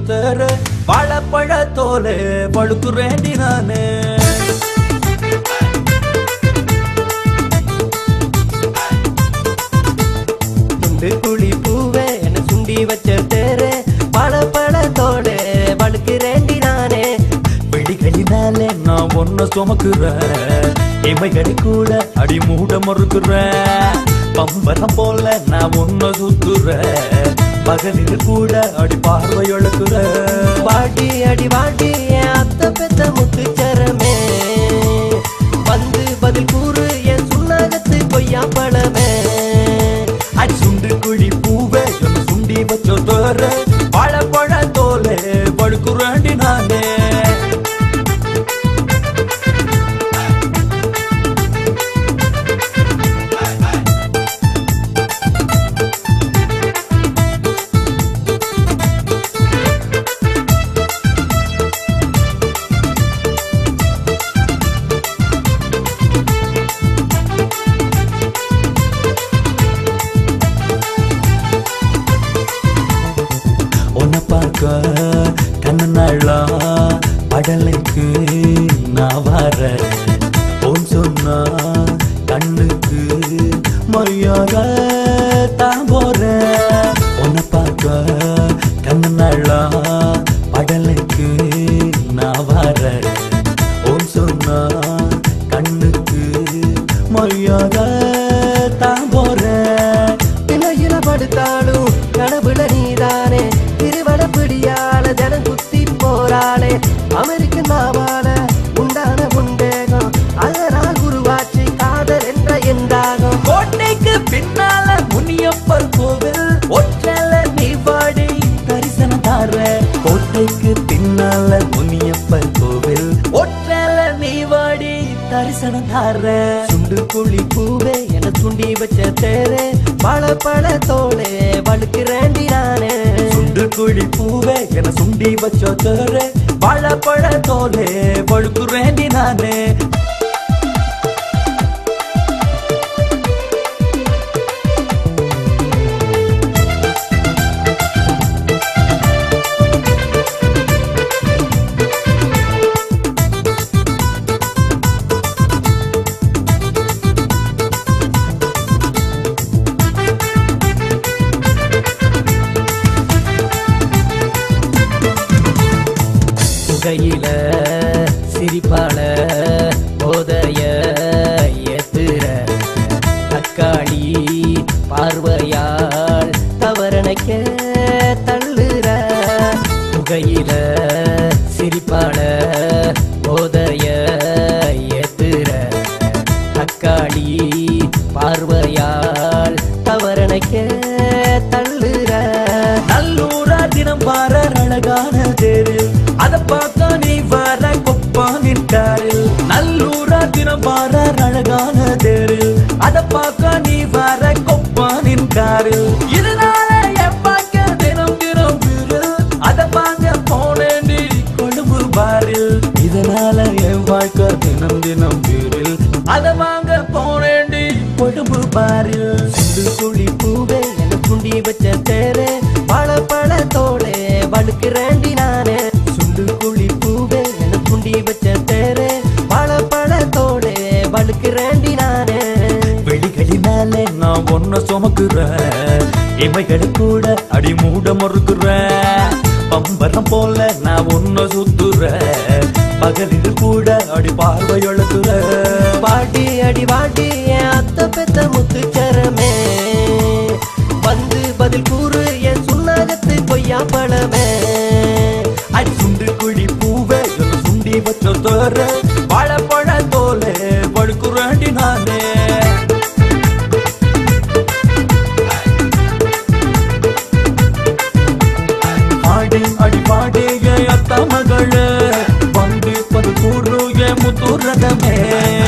தர வாழைப்பழ தோலே பழுக்குறேண்டி நானு துண்டு குழி பூவே என்ன சுண்டி வச்ச தேரு பழ பழத்தோட வழுக்கிறேண்டி நானே வெடிகளினாலே நான் ஒன்ன சுமக்குறேன் இமைகளை கூட அடி மூட மறுக்குறேன் பம்பரம் போல நான் ஒன்ன சுத்துறேன் பகலில் கூட அடி பார்வை எழுக்குறேன் வாடி அடி வாடி என் அத்த பெத்த முத்துச்சரமே வந்து பதில் கூறு என் சுண்ணாகத்து கொய்யா பழமே அடி சுண்டு குழி பூவே என்ன சுண்டி வச்ச தோற வாழைப்பழ தோலே படுக்குறேண்டி நானே உன்னை பார்க்க கண்ணு நாளா படலுக்கு நான் வர உன் சொன்னா கண்ணுக்கு மரியாத தான் போறேன் உன்னை பார்க்க கண்ணு நாளா படலுக்கு நான் வர உன் சொன்னா கண்ணுக்கு மரியாத தான் போறேன் திணையில படுத்தாலும் கனவுல நீதானே திருவட பிடியால ஜனம் குத்தி போறாளே அமெரிக்கன் மாவால உண்டான உண்டேகம் அதனால் உருவாச்சு காதல் என்ற எந்தாகம் கோட்டைக்கு பின்னால முனியப்பர் கோவில் ஒற்றல நீ வாடி தரிசனம் தார கோட்டைக்கு பின்னால முனியப்பர் கோவில் ஒற்றல நீ வாடி தரிசனம் தார சுண்டு குழி பூவே என துண்டி வச்ச தேரே பழ பழ தோளே வழுக்கிறேண்டி நானே சுண்டு குழி பூவே என சுண்டி வச்சோ தர வாழைப்பழ தோலே வழுக்குறேண்டி நானே புகையில சிரிப்பால போதைய ஏத்துற தக்காளி பார்வையால் தவறனைக்க தள்ளுற புகையில சிரிப்பால போதைய ஏத்துற தக்காளி பார்வையால் தவறனைக்க தள்ளுற நல்லூரா தினம் வர அழகான தேரு அத பார்த்தா நீ வர கொப்பா நிற்காரு நல்லூரா தினம் வர அழகான தேரு அத பார்க்க நீ வர கொப்பா நிற்காரு இதனால என் பார்க்க தினம் தினம் வீரு அத பார்க்க போனேண்டி கொழும்பு பாரில் இதனால என் வாழ்க்கை தினம் தினம் வீரில் அத வாங்க போனேண்டி கொழும்பு பாரில் சுண்டு குழி பூவே என குண்டி வச்ச தேரே பழ பழத்தோடே வழுக்கிறேண்டி நானே சுண்டு குழி பூவே என குண்டி வச்ச தேரே பழ பழத்தோடே வழுக்கிறேண்டி நானே வெளிகளினாலே நான் ஒன்ன சுமக்குறேன் இமைகளை கூட அடி மூட மறுக்குறேன் பம்பரம் போல நான் ஒன்ன சுத்துறேன் பகலில் கூட அடி பார்வை எழுத்துறேன் வாடி அடி வாடி என் அத்த பெத்த முத்துச்சரமே வந்து பதில் கூறு என் சுண்ணாகத்து கொய்யா பழமே அடி சுண்டு குழி பூவே என்ன சுண்டி வச்ச தோற வாழைப்பழ தோலே படுக்குறேண்டி நானே ஆடி அடி பாடி அத்த மகள வந்து பது கூறு முத்துரதமே